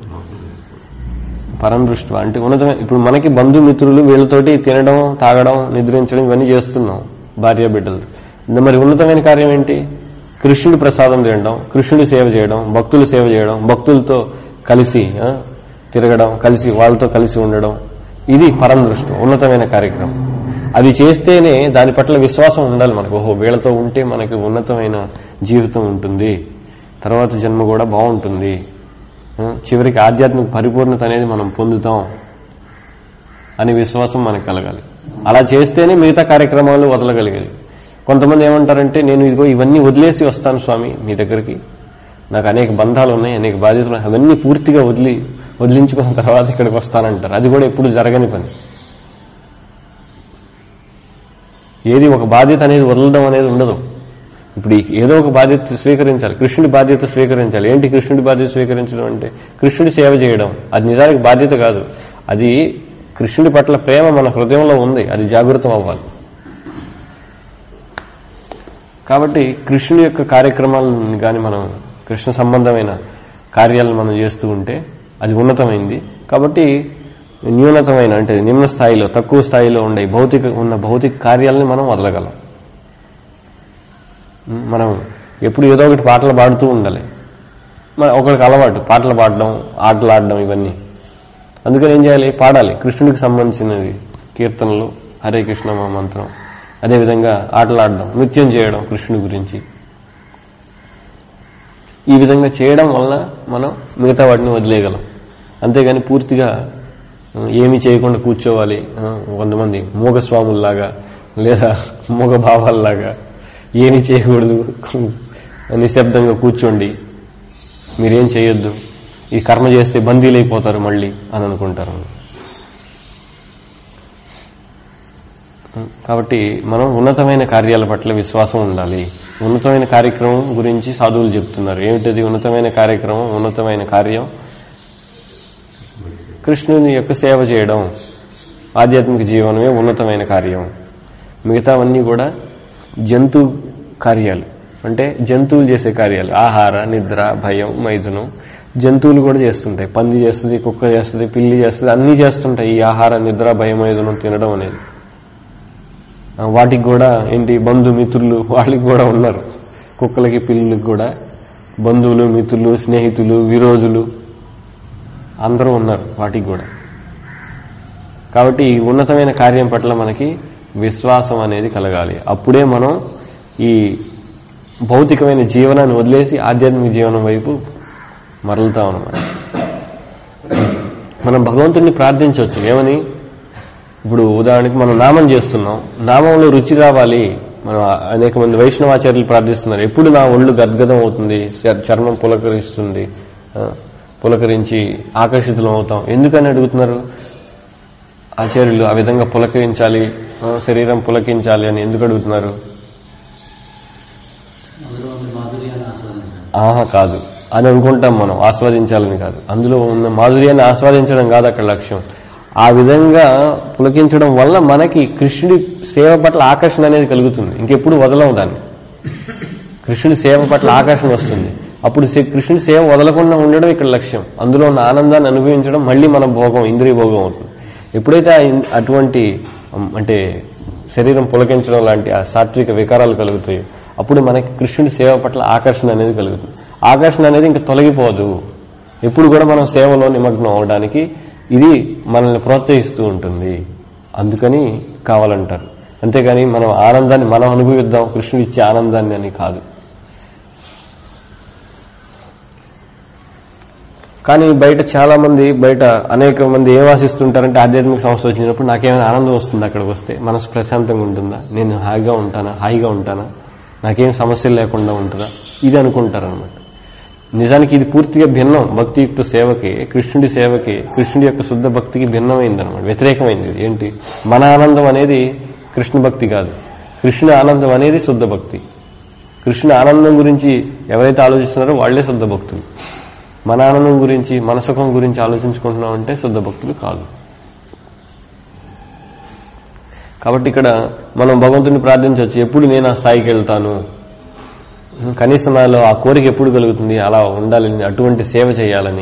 Speaker 1: పరం దృష్టి అంటే ఉన్నతమైన ఇప్పుడు మనకి బంధుమిత్రులు వీళ్ళతోటి తినడం తాగడం నిద్రించడం ఇవన్నీ చేస్తున్నాం భార్య బిడ్డలు ఇంకా మరి ఉన్నతమైన కార్యం ఏంటి కృష్ణుడి ప్రసాదం తినడం కృష్ణుడి సేవ చేయడం భక్తులు సేవ చేయడం భక్తులతో కలిసి ఆ, తిరగడం కలిసి వాళ్ళతో కలిసి ఉండడం ఇది పరం దృష్టి ఉన్నతమైన కార్యక్రమం అది చేస్తేనే దాని పట్ల విశ్వాసం ఉండాలి మనకు ఓహో వీళ్ళతో ఉంటే మనకి ఉన్నతమైన జీవితం ఉంటుంది తర్వాత జన్మ కూడా బాగుంటుంది ఆ, చివరికి ఆధ్యాత్మిక పరిపూర్ణత అనేది మనం పొందుతాం అనే విశ్వాసం మనకు కలగాలి అలా చేస్తేనే మిగతా కార్యక్రమాలు వదలగలిగేది కొంతమంది ఏమంటారంటే నేను ఇదిగో ఇవన్నీ వదిలేసి వస్తాను స్వామి మీ దగ్గరికి నాకు అనేక బంధాలు ఉన్నాయి అనేక బాధ్యతలు ఉన్నాయి అవన్నీ పూర్తిగా వదిలి వదిలించుకున్న తర్వాత ఇక్కడికి వస్తానంటారు అది కూడా ఎప్పుడు జరగని పని ఏది ఒక బాధ్యత అనేది వదలడం అనేది ఉండదు ఇప్పుడు ఈ ఏదో ఒక బాధ్యత స్వీకరించాలి కృష్ణుడి బాధ్యత స్వీకరించాలి ఏంటి కృష్ణుడి బాధ్యత స్వీకరించడం అంటే కృష్ణుడి సేవ చేయడం అది నిజానికి బాధ్యత కాదు అది కృష్ణుడి పట్ల ప్రేమ మన హృదయంలో ఉంది అది జాగృతం అవ్వాలి కాబట్టి కృష్ణుడి యొక్క కార్యక్రమాలను కానీ మనం కృష్ణ సంబంధమైన కార్యాలను మనం చేస్తూ ఉంటే అది ఉన్నతమైంది కాబట్టి న్యూనతమైన అంటే నిమ్న స్థాయిలో తక్కువ స్థాయిలో ఉండే భౌతిక ఉన్న భౌతిక కార్యాలని మనం వదలగలం ఉం, మనం ఎప్పుడు ఏదో ఒకటి పాటలు పాడుతూ ఉండాలి మన ఒకరికి అలవాటు పాటలు పాడడం ఆటలు ఆడడం ఇవన్నీ అందుకని ఏం చేయాలి పాడాలి కృష్ణుడికి సంబంధించినది కీర్తనలు హరే కృష్ణ మా మంత్రం అదేవిధంగా ఆటలాడడం నృత్యం చేయడం కృష్ణుడి గురించి ఈ విధంగా చేయడం వలన మనం మిగతా వాటిని వదిలేయగలం అంతేగాని పూర్తిగా ఆ, ఏమీ చేయకుండా కూర్చోవాలి ఆ, కొంతమంది మూగస్వాముల్లాగా లేదా మూగ భావాల్లాగా ఏమీ చేయకూడదు నిశ్శబ్దంగా కూర్చోండి మీరేం చేయొద్దు ఈ కర్మ చేస్తే బందీలైపోతారు మళ్ళీ అని అనుకుంటారు కాబట్టి మనం ఉన్నతమైన కార్యాల పట్ల విశ్వాసం ఉండాలి ఉన్నతమైన కార్యక్రమం గురించి సాధువులు చెప్తున్నారు ఏమిటది ఉన్నతమైన కార్యక్రమం ఉన్నతమైన కార్యం కృష్ణుని యొక్క సేవ చేయడం ఆధ్యాత్మిక జీవనమే ఉన్నతమైన కార్యం మిగతావన్నీ కూడా జంతు కార్యాలు అంటే జంతువులు చేసే కార్యాలు ఆహార నిద్ర భయం మైథునం జంతువులు కూడా చేస్తుంటాయి పంది చేస్తుంది కుక్క చేస్తుంది పిల్లి చేస్తుంది అన్నీ చేస్తుంటాయి ఈ ఆహార నిద్ర భయం మైథునం తినడం అనేది ఆ, వాటికి కూడా ఏంటి బంధు మిత్రులు వాళ్ళకి కూడా ఉన్నారు కుక్కలకి పిల్లులకి కూడా బంధువులు మిత్రులు స్నేహితులు విరోధులు అందరూ ఉన్నారు వాటికి కూడా కాబట్టి ఈ ఉన్నతమైన కార్యం పట్ల మనకి విశ్వాసం అనేది కలగాలి అప్పుడే మనం ఈ భౌతికమైన జీవనాన్ని వదిలేసి ఆధ్యాత్మిక జీవనం వైపు మరలుతాం అన్నమాట మనం భగవంతుడిని ప్రార్థించవచ్చు ఏమని ఇప్పుడు ఉదాహరణకి మనం నామం చేస్తున్నాం నామంలో రుచి రావాలి మనం అనేక మంది వైష్ణవాచార్యులు ప్రార్థిస్తున్నారు ఎప్పుడు నా ఒళ్ళు గద్గదం అవుతుంది చర్- చర్మం పులకరిస్తుంది ఆ, పులకరించి ఆకర్షితులం అవుతాం ఎందుకని అడుగుతున్నారు ఆచార్యులు ఆ విధంగా పులకరించాలి ఆ, శరీరం పులకించాలి అని ఎందుకు అడుగుతున్నారు
Speaker 2: అందులో ఉన్న మాధుర్యాన్ని ఆస్వాదించడం
Speaker 1: ఆహా కాదు అని అనుకుంటాం మనం ఆస్వాదించాలని కాదు అందులో ఉన్న మాధుర్యాన్ని ఆస్వాదించడం కాదు అక్కడ లక్ష్యం ఆ విధంగా పులకించడం వల్ల మనకి కృష్ణుడి సేవ పట్ల ఆకర్షణ అనేది కలుగుతుంది ఇంకెప్పుడు వదలం దాన్ని కృష్ణుడి సేవ పట్ల ఆకర్షణ వస్తుంది అప్పుడు సే- కృష్ణుడి సేవ వదలకుండా ఉండడం ఇక్కడ లక్ష్యం అందులో ఉన్న ఆనందాన్ని అనుభవించడం మళ్ళీ మన భోగం ఇంద్రియ భోగం అవుతుంది ఎప్పుడైతే ఆ ఇన్- అటువంటి ఉమ్, అంటే శరీరం పులకించడం లాంటి ఆ సాత్విక వికారాలు కలుగుతాయి అప్పుడు మనకి కృష్ణుడి సేవ పట్ల ఆకర్షణ అనేది కలుగుతుంది ఆకర్షణ అనేది ఇంకా తొలగిపోదు ఎప్పుడు కూడా మనం సేవలో నిమగ్నం అవడానికి ఇది మనల్ని ప్రోత్సహిస్తూ ఉంటుంది అందుకని కావాలంటారు అంతేగాని మనం ఆనందాన్ని మనం అనుభవిద్దాం కృష్ణుడు ఇచ్చే ఆనందాన్ని అని కాదు కానీ బయట చాలా మంది బయట అనేక మంది ఏం ఆశిస్తుంటారంటే ఆధ్యాత్మిక సంస్థ వచ్చినప్పుడు నాకేమైనా ఆనందం వస్తుంది అక్కడికి వస్తే మనసు ప్రశాంతంగా ఉంటుందా నేను హాయిగా ఉంటానా హాయిగా ఉంటానా నాకేం సమస్యలు లేకుండా ఉంటుందా ఇది అనుకుంటారనమాట నిజానికి ఇది పూర్తిగా భిన్నం భక్తియుక్త సేవకి కృష్ణుడి సేవకి కృష్ణుడి యొక్క శుద్ధ భక్తికి భిన్నమైంది అనమాట వ్యతిరేకమైంది ఇది. ఏంటి మన ఆనందం అనేది కృష్ణ భక్తి కాదు కృష్ణుడి ఆనందం అనేది శుద్ధ భక్తి కృష్ణుడి ఆనందం గురించి ఎవరైతే ఆలోచిస్తున్నారో వాళ్లే శుద్ధ భక్తులు మన ఆనందం గురించి మన సుఖం గురించి ఆలోచించుకుంటున్నాం అంటే శుద్ధ భక్తులు కాదు కాబట్టి ఇక్కడ మనం భగవంతుని ప్రార్థించవచ్చు ఎప్పుడు నేను ఆ స్థాయికి వెళ్తాను కనీసం నాలో ఆ కోరిక ఎప్పుడు కలుగుతుంది అలా ఉండాలని అటువంటి సేవ చేయాలని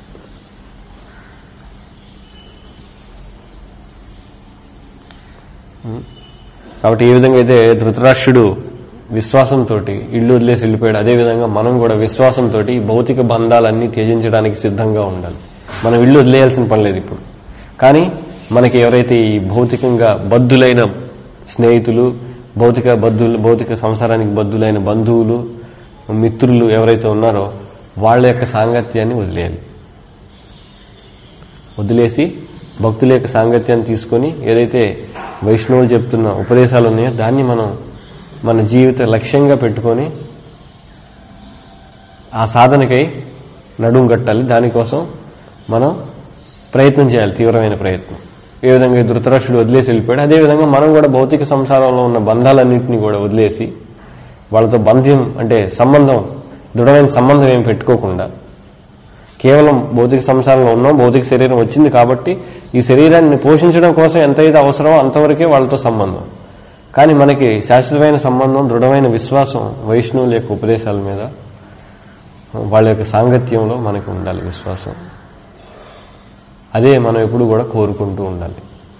Speaker 1: కాబట్టి ఏ విధంగా అయితే ధృతరాష్ట్రుడు విశ్వాసంతో ఇల్లు వదిలేసి వెళ్ళిపోయాడు అదేవిధంగా మనం కూడా విశ్వాసంతో ఈ భౌతిక బంధాలన్నీ త్యజించడానికి సిద్ధంగా ఉండాలి మనం ఇల్లు వదిలేయాల్సిన పని లేదు ఇప్పుడు కానీ మనకి ఎవరైతే ఈ భౌతికంగా బద్ధులైన స్నేహితులు భౌతిక బద్ధులు భౌతిక సంసారానికి బద్ధులైన బంధువులు మిత్రులు ఎవరైతే ఉన్నారో వాళ్ళ యొక్క సాంగత్యాన్ని వదిలేయాలి వదిలేసి భక్తుల యొక్క సాంగత్యాన్ని తీసుకొని ఏదైతే వైష్ణవులు చెప్తున్న ఉపదేశాలు ఉన్నాయో దాన్ని మనం మన జీవిత లక్ష్యంగా పెట్టుకొని ఆ సాధనకై నడుం కట్టాలి దానికోసం మనం ప్రయత్నం చేయాలి తీవ్రమైన ప్రయత్నం ఏ విధంగా ఈ ధృతరాష్ట్రుడు వదిలేసి వెళ్ళిపోయాడు అదేవిధంగా మనం కూడా భౌతిక సంసారంలో ఉన్న బంధాలన్నింటినీ కూడా వదిలేసి వాళ్ళతో బంధ్యం అంటే సంబంధం దృఢమైన సంబంధం ఏం పెట్టుకోకుండా కేవలం భౌతిక సంసారంలో ఉన్నాం భౌతిక శరీరం వచ్చింది కాబట్టి ఈ శరీరాన్ని పోషించడం కోసం ఎంతైతే అవసరమో అంతవరకే వాళ్ళతో సంబంధం కానీ మనకి శాశ్వతమైన సంబంధం దృఢమైన విశ్వాసం వైష్ణవుల యొక్క ఉపదేశాల మీద వాళ్ళ యొక్క సాంగత్యంలో మనకి ఉండాలి విశ్వాసం అదే మనం ఎప్పుడు కూడా కోరుకుంటూ ఉండాలి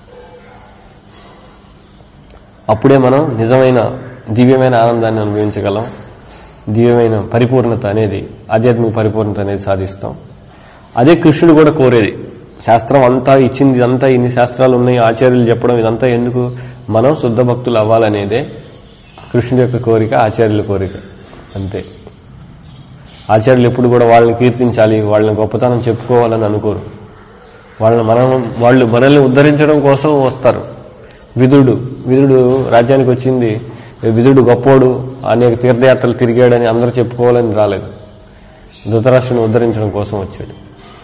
Speaker 1: అప్పుడే మనం నిజమైన దివ్యమైన ఆనందాన్ని అనుభవించగలం దివ్యమైన పరిపూర్ణత అనేది ఆధ్యాత్మిక పరిపూర్ణత అనేది సాధిస్తాం అదే కృష్ణుడు కూడా కోరేది శాస్త్రం అంతా ఇచ్చింది ఇదంతా ఇన్ని శాస్త్రాలు ఉన్నాయి ఆచార్యులు చెప్పడం ఇదంతా ఎందుకు మనం శుద్ధ భక్తులు అవ్వాలనేదే కృష్ణుడి యొక్క కోరిక ఆచార్యుల కోరిక అంతే ఆచార్యులు ఎప్పుడు కూడా వాళ్ళని కీర్తించాలి వాళ్ళని గొప్పతనం చెప్పుకోవాలని అనుకోరు వాళ్ళని మనం వాళ్ళు మనల్ని ఉద్ధరించడం కోసం వస్తారు విదుడు విదుడు రాజ్యానికి వచ్చింది విదుడు గొప్పోడు అనేక తీర్థయాత్రలు తిరిగాడని అందరూ చెప్పుకోవాలని రాలేదు ధృతరాష్ట్రుని ఉద్ధరించడం కోసం వచ్చాడు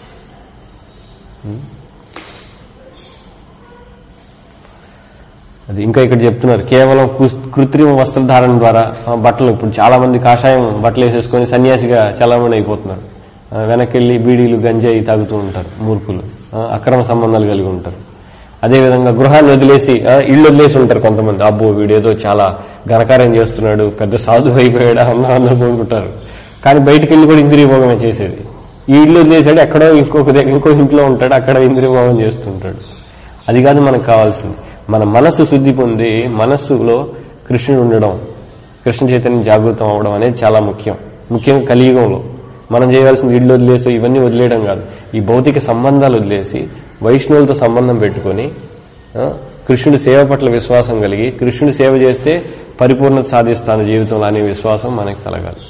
Speaker 1: అది ఇంకా ఇక్కడ చెప్తున్నారు కేవలం కుస్- కృత్రిమ వస్త్రధారణ ద్వారా ఆ, బట్టలు ఇప్పుడు చాలా మంది కాషాయం బట్టలు వేసేసుకొని సన్యాసిగా చలామణి అయిపోతున్నారు ఆ, వెనక్కి వెళ్ళి బీడీలు గంజాయి తాగుతూ ఉంటారు మూర్ఖులు ఆ, అక్రమ సంబంధాలు కలిగి ఉంటారు అదేవిధంగా గృహాన్ని వదిలేసి ఆ, ఇల్లు వదిలేసి ఉంటారు కొంతమంది అబ్బో వీడేదో చాలా ఘనకార్యం చేస్తున్నాడు పెద్ద సాధువు అయిపోయాడు అందరూ అందరూ కోరుకుంటారు కానీ బయటికి వెళ్ళి కూడా ఇంద్రియ భోగమే చేసేది ఈ ఇల్లు వదిలేసాడు ఎక్కడో ఇంకొక దగ్గర ఇంకో ఇంట్లో ఉంటాడు అక్కడ ఇంద్రియ భోగం చేస్తుంటాడు అది కాదు మనకు కావాల్సింది మన మనస్సు శుద్ధి పొంది మనస్సులో కృష్ణుడు ఉండడం కృష్ణ చైతన్యం జాగృతం అవడం అనేది చాలా ముఖ్యం ముఖ్యంగా కలియుగంలో మనం చేయవలసింది ఇళ్ళు వదిలేసి ఇవన్నీ వదిలేయడం కాదు ఈ భౌతిక సంబంధాలు వదిలేసి వైష్ణవులతో సంబంధం పెట్టుకొని ఆ, కృష్ణుడి సేవ పట్ల విశ్వాసం కలిగి కృష్ణుడి సేవ చేస్తే పరిపూర్ణత సాధిస్తాను జీవితంలో అనే విశ్వాసం మనకి కలగాలి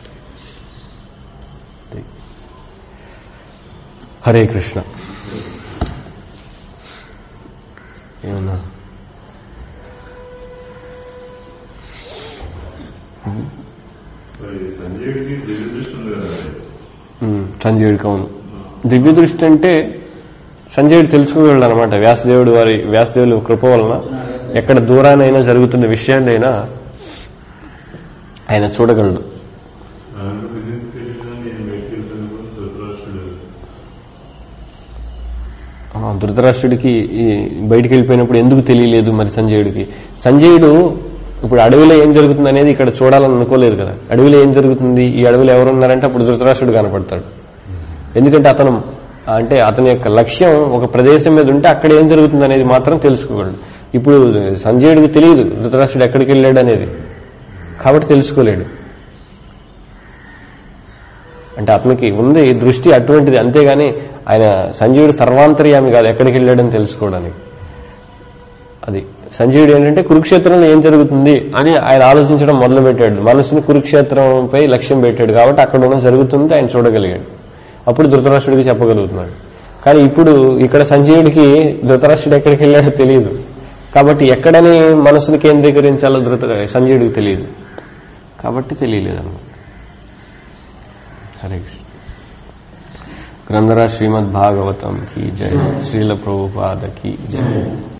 Speaker 1: హరే కృష్ణ ఏమన్నా
Speaker 3: మరి సంజయుడికి దివ్య దృష్టి ఉంది కదా
Speaker 1: ఉమ్, సంజయుడికి అవును దివ్య దృష్టి అంటే సంజయుడు తెలుసుకోగలడు అనమాట వ్యాసదేవుడు వారి వ్యాసదేవుల కృప వలన ఎక్కడ దూరానైనా జరుగుతున్న విషయాన్నైనా ఆయన చూడగలడు
Speaker 3: దాంట్లో విధించి తెలియదు నేను బయటికి వెళ్తాను ధృతరాష్ట్రుడు
Speaker 1: ఆ, ధృతరాష్ట్రుడికి ఈ బయటికి వెళ్ళిపోయినప్పుడు ఎందుకు తెలియలేదు మరి సంజయుడికి సంజయుడు ఇప్పుడు అడవిలో ఏం జరుగుతుంది అనేది ఇక్కడ చూడాలని అనుకోలేదు కదా అడవిలో ఏం జరుగుతుంది ఈ అడవిలో ఎవరున్నారంటే అప్పుడు ధృతరాష్ట్రుడు కనపడతాడు ఎందుకంటే అతను అంటే అతని యొక్క లక్ష్యం ఒక ప్రదేశం మీద ఉంటే అక్కడ ఏం జరుగుతుంది అనేది మాత్రం తెలుసుకోగలడు ఇప్పుడు సంజయుడికి తెలియదు ధృతరాష్ట్రుడు ఎక్కడికి వెళ్ళాడు అనేది కాబట్టి తెలుసుకోలేడు అంటే అతనికి ఉంది దృష్టి అటువంటిది అంతేగాని ఆయన సంజీవుడు సర్వాంతర్యామి కాదు ఎక్కడికి వెళ్ళాడని తెలుసుకోవడానికి అది సంజీవుడు ఏంటంటే కురుక్షేత్రంలో ఏం జరుగుతుంది అని ఆయన ఆలోచించడం మొదలు పెట్టాడు మనసుని కురుక్షేత్రంపై లక్ష్యం పెట్టాడు కాబట్టి అక్కడ ఉన్న జరుగుతుంది ఆయన చూడగలిగాడు అప్పుడు ధృతరాష్ట్రుడికి చెప్పగలుగుతున్నాడు కానీ ఇప్పుడు ఇక్కడ సంజీవుడికి ధృతరాష్ట్రుడు ఎక్కడికి వెళ్ళాడో తెలియదు కాబట్టి ఎక్కడని మనసుని కేంద్రీకరించాలో ధృత సంజీవుడికి తెలియదు కాబట్టి తెలియలేదు అన్నమాట హరే కృష్ణ గ్రంథరా శ్రీమద్ భాగవతం की जय श्रील प्रभुपाद की जय